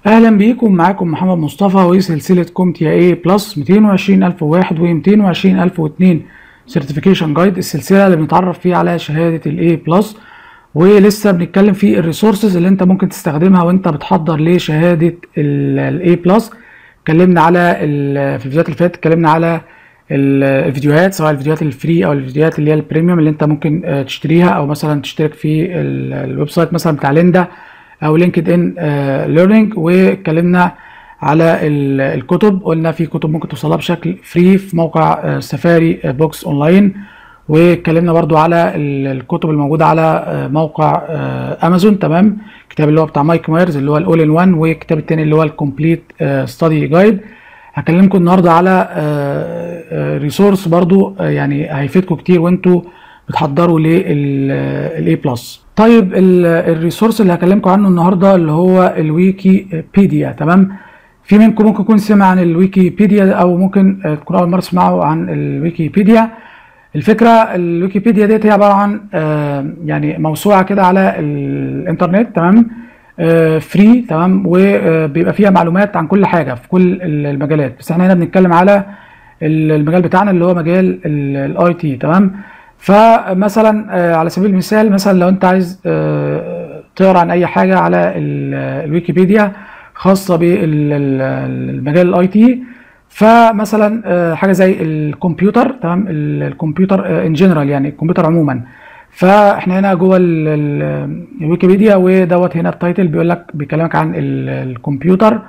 اهلا بيكم معاكم محمد مصطفى وسلسله كومتيا اي بلس 220001 و 220002 سيرتيفيكيشن جايد السلسله اللي بنتعرف فيها على شهاده الاي بلس ولسه بنتكلم في الريسورسز اللي انت ممكن تستخدمها وانت بتحضر لشهاده الاي بلس اتكلمنا على في الفيديوهات اللي فاتت اتكلمنا على الفيديوهات سواء الفيديوهات الفري او الفيديوهات اللي هي البريميوم اللي انت ممكن تشتريها او مثلا تشترك في الويب سايت مثلا بتاع ليندا او لينكد ان ليرنينج واتكلمنا على الكتب قلنا في كتب ممكن توصلها بشكل فري في موقع سفاري بوكس اونلاين واتكلمنا برضو على الكتب الموجوده على موقع امازون تمام الكتاب اللي هو بتاع مايك مايرز اللي هو الاول ان وان والكتاب التاني اللي هو الكومبليت ستادي جايد هكلمكم النهارده على ريسورس برضو يعني هيفيدكم كتير وانتوا بتحضروا للاي بلس طيب الريسورس اللي هكلمكم عنه النهارده اللي هو الويكيبيديا تمام في منكم ممكن يكون سمع عن الويكيبيديا او ممكن تكون اول مره تسمعوا عن الويكيبيديا الفكره الويكيبيديا ديت هي عباره عن يعني موسوعه كده على الانترنت تمام فري تمام وبيبقى فيها معلومات عن كل حاجه في كل المجالات بس احنا هنا بنتكلم على المجال بتاعنا اللي هو مجال الاي تي تمام فمثلا على سبيل المثال مثلا لو انت عايز تقرا عن اي حاجه على الويكيبيديا خاصه بالمجال الاي تي فمثلا حاجه زي الكمبيوتر تمام الكمبيوتر ان جنرال يعني الكمبيوتر عموما فاحنا هنا جوه الويكيبيديا ودوت هنا التايتل بيقول لك بيكلمك عن الكمبيوتر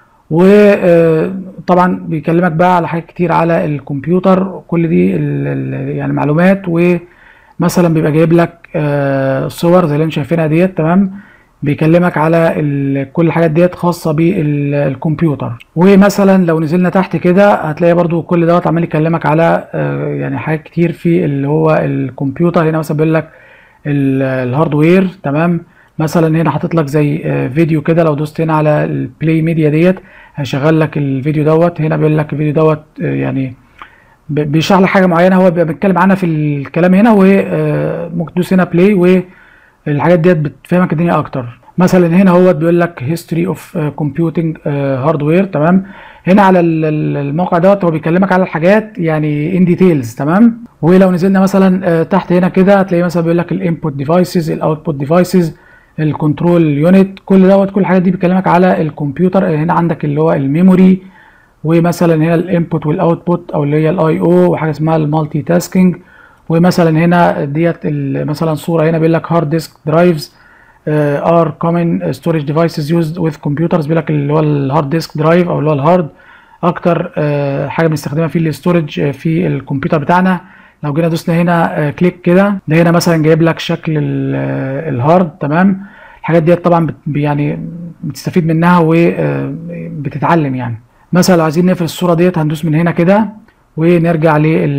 وطبعا بيكلمك بقى على حاجات كتير على الكمبيوتر كل دي يعني معلومات ومثلا بيبقى جايب لك صور زي اللي انتم شايفينها ديت تمام بيكلمك على كل الحاجات ديت خاصه بالكمبيوتر ومثلا لو نزلنا تحت كده هتلاقي برضو كل دوت عمال يكلمك على يعني حاجات كتير في اللي هو الكمبيوتر هنا مثلا بيقول لك الهاردوير تمام مثلا هنا حاطط لك زي فيديو كده لو دوست هنا على البلاي ميديا ديت هيشغل لك الفيديو دوت هنا بيقول لك الفيديو دوت يعني بيشرح لك حاجه معينه هو بيتكلم عنها في الكلام هنا وممكن تدوس هنا بلاي والحاجات ديت بتفهمك الدنيا اكتر مثلا هنا هو بيقول لك هيستوري اوف كومبيوتنج هاردوير تمام هنا على الموقع دوت هو بيكلمك على الحاجات يعني ان ديتيلز تمام ولو نزلنا مثلا تحت هنا كده هتلاقي مثلا بيقول لك الانبوت ديفايسز الاوتبوت ديفايسز الكنترول يونت كل دوت كل الحاجات دي بيكلمك على الكمبيوتر هنا عندك اللي هو الميموري ومثلا هنا الانبوت والاوتبوت او اللي هي الاي او وحاجه اسمها المالتي تاسكينج ومثلا هنا ديت مثلا صوره هنا بيقول لك هارد ديسك درايفز ار كومن ستورج ديفايسز يوزد وذ كمبيوترز بيقول لك اللي هو الهارد ديسك درايف او اللي هو الهارد اكتر uh, حاجه بنستخدمها في الاستورج في الكمبيوتر بتاعنا لو جينا دوسنا هنا كليك كده ده هنا مثلا جايب لك شكل الهارد تمام الحاجات ديت طبعا بت يعني بتستفيد منها وبتتعلم يعني مثلا لو عايزين نقفل الصوره ديت هندوس من هنا كده ونرجع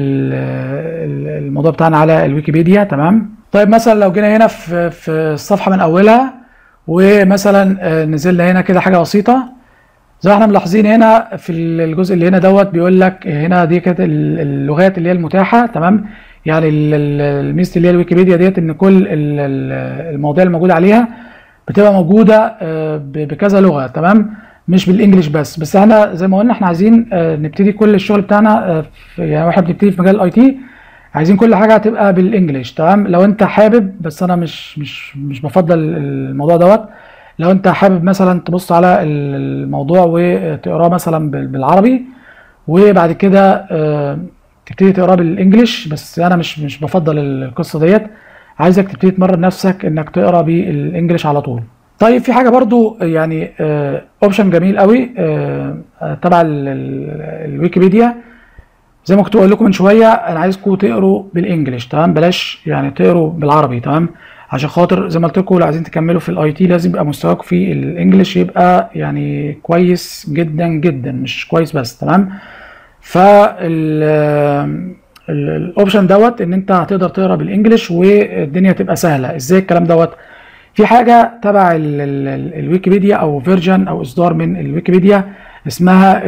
للموضوع بتاعنا على الويكيبيديا تمام طيب مثلا لو جينا هنا في في الصفحه من اولها ومثلا نزلنا هنا كده حاجه بسيطه زي ما احنا ملاحظين هنا في الجزء اللي هنا دوت بيقول لك هنا دي كانت اللغات اللي هي المتاحه تمام يعني الميزه اللي هي الويكيبيديا ديت ان كل المواضيع الموجوده عليها بتبقى موجوده بكذا لغه تمام مش بالانجلش بس بس احنا زي ما قلنا احنا عايزين نبتدي كل الشغل بتاعنا يعني واحنا بنبتدي في مجال الاي تي عايزين كل حاجه تبقى بالانجلش تمام لو انت حابب بس انا مش مش مش بفضل الموضوع دوت لو انت حابب مثلا تبص على الموضوع وتقراه مثلا بالعربي وبعد كده تبتدي تقراه بالانجلش بس انا مش مش بفضل القصه ديت عايزك تبتدي تمرن نفسك انك تقرا بالانجلش على طول طيب في حاجه برضو يعني اوبشن جميل قوي تبع الويكيبيديا زي ما كنت بقول لكم من شويه انا عايزكم تقروا بالانجلش تمام بلاش يعني تقروا بالعربي تمام عشان خاطر زي ما قلت لكم لو عايزين تكملوا في الاي تي لازم يبقى مستواكم في الانجليش يبقى يعني كويس جدا جدا مش كويس بس تمام فال الاوبشن دوت ان انت هتقدر تقرا بالانجليش والدنيا تبقى سهله ازاي الكلام دوت في حاجه تبع الويكيبيديا او فيرجن او اصدار من الويكيبيديا اسمها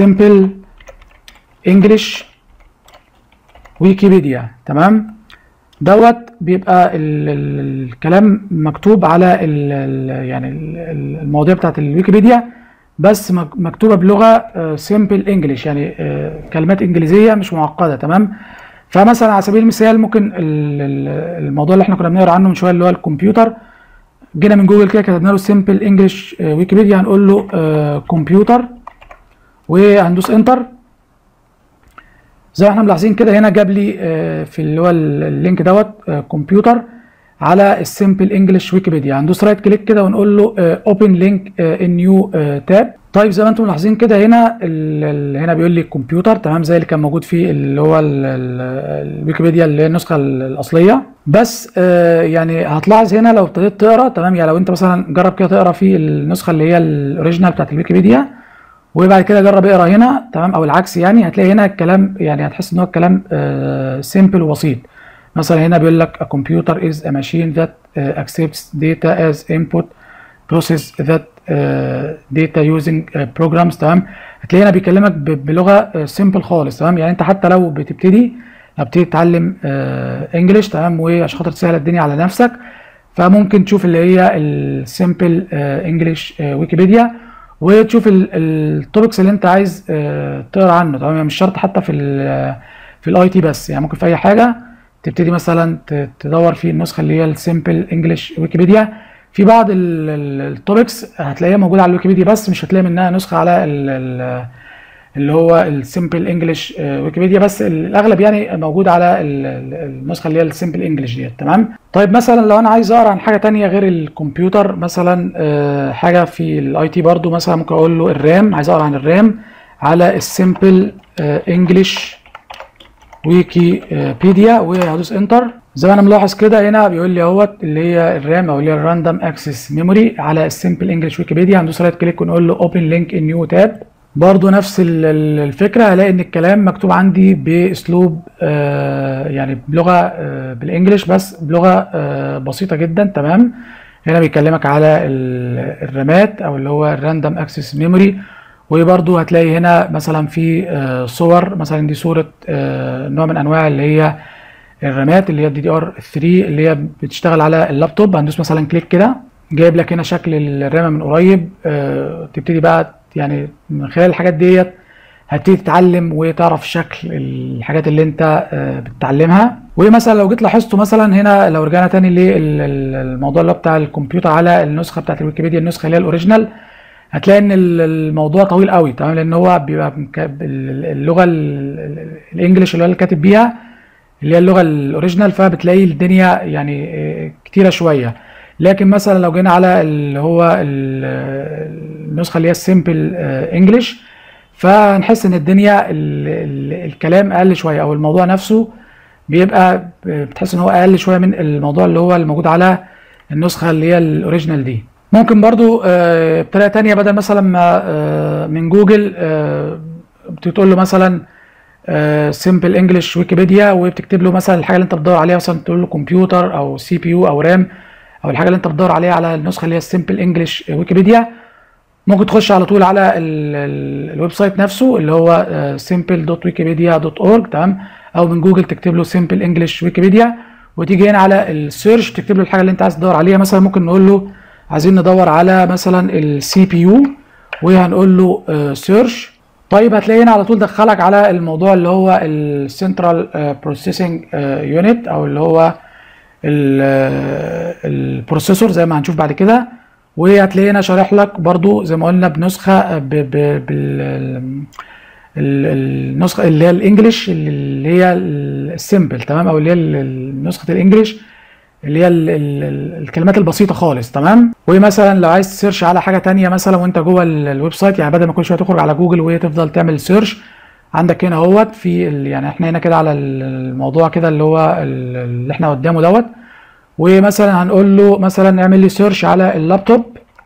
السيمبل انجلش ويكيبيديا تمام دوت بيبقى ال ال الكلام مكتوب على ال ال يعني ال المواضيع بتاعت الويكيبيديا بس مكتوبه بلغه سيمبل انجلش يعني كلمات انجليزيه مش معقده تمام فمثلا على سبيل المثال ممكن الموضوع اللي احنا كنا بنقرا عنه من شويه اللي هو الكمبيوتر جينا من جوجل كده كتبنا له سيمبل انجلش ويكيبيديا هنقول له كمبيوتر وهندوس انتر زي ما احنا ملاحظين كده هنا جاب لي في اللي هو اللينك دوت كمبيوتر على السيمبل انجلش ويكيبيديا هندوس رايت كليك كده ونقول له اوبن لينك ان نيو تاب طيب زي ما انتم ملاحظين كده هنا هنا بيقول لي كمبيوتر تمام زي اللي كان موجود في اللي هو الويكيبيديا اللي هي النسخه الاصليه بس آه يعني هتلاحظ هنا لو ابتديت تقرا تمام يعني لو انت مثلا جرب كده تقرا في النسخه اللي هي الاوريجينال بتاعت الويكيبيديا وبعد كده جرب اقرا هنا تمام او العكس يعني هتلاقي هنا الكلام يعني هتحس ان هو الكلام آه سيمبل وبسيط مثلا هنا بيقول لك a computer is a machine that uh, accepts data as input process that uh, data using uh, programs تمام هتلاقي هنا بيكلمك بلغه سيمبل خالص تمام يعني انت حتى لو بتبتدي لو بتبتدي تتعلم انجلش تمام وعشان خاطر تسهل الدنيا على نفسك فممكن تشوف اللي هي السيمبل انجلش ويكيبيديا وتشوف التوبكس اللي انت عايز تقرا عنه تمام يعني مش شرط حتى في ال في الاي تي بس يعني ممكن في اي حاجه تبتدي مثلا تدور في النسخه اللي هي السيمبل انجلش ويكيبيديا في بعض التوبكس هتلاقيها موجوده على الويكيبيديا بس مش هتلاقي منها نسخه على اللي هو السيمبل انجلش ويكيبيديا بس الاغلب يعني موجود على النسخه اللي هي السيمبل انجلش ديت تمام طيب مثلا لو انا عايز اقرا عن حاجه تانية غير الكمبيوتر مثلا حاجه في الاي تي برضو مثلا ممكن اقول له الرام عايز اقرا عن الرام على السيمبل انجلش ويكيبيديا وهدوس انتر زي ما انا ملاحظ كده هنا بيقول لي اهوت اللي هي الرام او اللي هي الراندوم اكسس ميموري على السيمبل انجلش ويكيبيديا هندوس رايت كليك ونقول له اوبن لينك ان نيو تاب برضو نفس الفكره هلاقي ان الكلام مكتوب عندي باسلوب آه يعني بلغه آه بالانجلش بس بلغه آه بسيطه جدا تمام هنا بيكلمك على الرامات او اللي هو الراندوم اكسس ميموري وبرضو هتلاقي هنا مثلا في صور مثلا دي صوره نوع من انواع اللي هي الرامات اللي هي الدي دي ار 3 اللي هي بتشتغل على اللابتوب هندوس مثلا كليك كده جايب لك هنا شكل الرامه من قريب تبتدي بقى يعني من خلال الحاجات ديت هتبتدي تتعلم وتعرف شكل الحاجات اللي انت بتتعلمها ومثلا لو جيت لاحظته مثلا هنا لو رجعنا تاني للموضوع اللي هو بتاع الكمبيوتر على النسخه بتاعت الويكيبيديا النسخه اللي هي الاوريجينال هتلاقي ان الموضوع طويل قوي تمام لان هو بيبقى اللغه الانجليش اللي هو اللي كاتب بيها اللي هي اللغه الاوريجينال فبتلاقي الدنيا يعني كتيره شويه لكن مثلا لو جينا على اللي هو النسخه اللي هي السيمبل انجلش فهنحس ان الدنيا الكلام اقل شويه او الموضوع نفسه بيبقى بتحس ان هو اقل شويه من الموضوع اللي هو الموجود على النسخه اللي هي الاوريجينال دي ممكن برضو بطريقه تانية بدل مثلا ما من جوجل بتقول له مثلا سيمبل انجلش ويكيبيديا وبتكتب له مثلا الحاجه اللي انت بتدور عليها مثلا تقول له كمبيوتر او سي بي يو او رام او الحاجه اللي انت بتدور عليها على النسخه اللي هي السيمبل انجلش ويكيبيديا ممكن تخش على طول على الويب سايت نفسه اللي هو simple.wikipedia.org تمام او من جوجل تكتب له سيمبل انجلش ويكيبيديا وتيجي هنا على السيرش تكتب له الحاجه اللي انت عايز تدور عليها مثلا ممكن نقول له عايزين ندور على مثلا السي بي يو وهنقول له سيرش طيب هتلاقي هنا على طول دخلك على الموضوع اللي هو السنترال بروسيسنج يونت او اللي هو البروسيسور زي ما هنشوف بعد كده وهتلاقي هنا شارح لك برضو زي ما قلنا بنسخه ب ب بال النسخه اللي هي الانجليش اللي هي السيمبل تمام او اللي هي نسخه الانجليش اللي هي ال ال الكلمات البسيطه خالص تمام ومثلا لو عايز تسيرش على حاجه تانية مثلا وانت جوه الويب سايت يعني بدل ما كل شويه تخرج على جوجل وتفضل تعمل سيرش عندك هنا اهوت في يعني احنا هنا كده على الموضوع كده اللي هو اللي احنا قدامه دوت ومثلا هنقول له مثلا اعمل لي سيرش على اللابتوب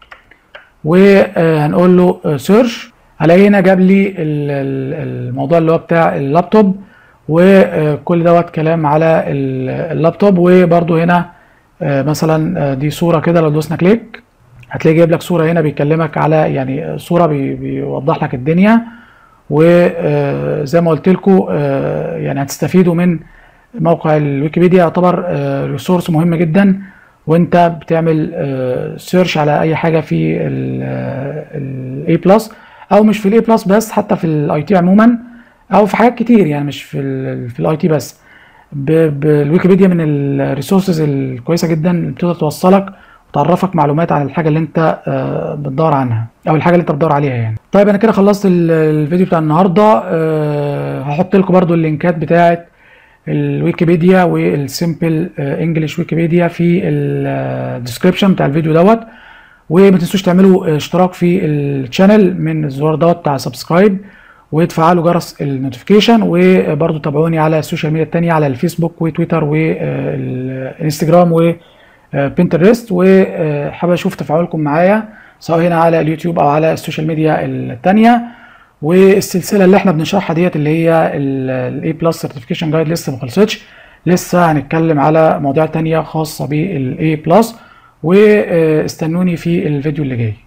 وهنقول له سيرش هلاقي هنا جاب لي الموضوع اللي هو بتاع اللابتوب وكل دوت كلام على اللابتوب وبرده هنا مثلا دي صوره كده لو دوسنا كليك هتلاقي جايب لك صوره هنا بيكلمك على يعني صوره بي بيوضح لك الدنيا وزي ما قلت لكم يعني هتستفيدوا من موقع الويكيبيديا يعتبر ريسورس مهم جدا وانت بتعمل سيرش على اي حاجه في الاي بلس او مش في الاي بلس بس حتى في الاي تي عموما او في حاجات كتير يعني مش في ال في الاي تي بس بالويكيبيديا من الريسورسز الكويسه جدا اللي بتقدر توصلك وتعرفك معلومات عن الحاجه اللي انت بتدور عنها او الحاجه اللي انت بتدور عليها يعني طيب انا كده خلصت الفيديو بتاع النهارده هحط لكم برده اللينكات بتاعه الويكيبيديا والسيمبل انجلش ويكيبيديا في الديسكربشن بتاع الفيديو دوت وما تنسوش تعملوا اشتراك في الشانل من الزرار دوت بتاع سبسكرايب وتفعلوا جرس النوتيفيكيشن وبرضه تابعوني على السوشيال ميديا التانية على الفيسبوك وتويتر والانستجرام وبنترست وحابب اشوف تفاعلكم معايا سواء هنا على اليوتيوب او على السوشيال ميديا التانية والسلسله اللي احنا بنشرحها ديت اللي هي الاي بلس سيرتيفيكيشن جايد لسه ما خلصتش لسه هنتكلم على مواضيع تانية خاصه بالاي بلس واستنوني في الفيديو اللي جاي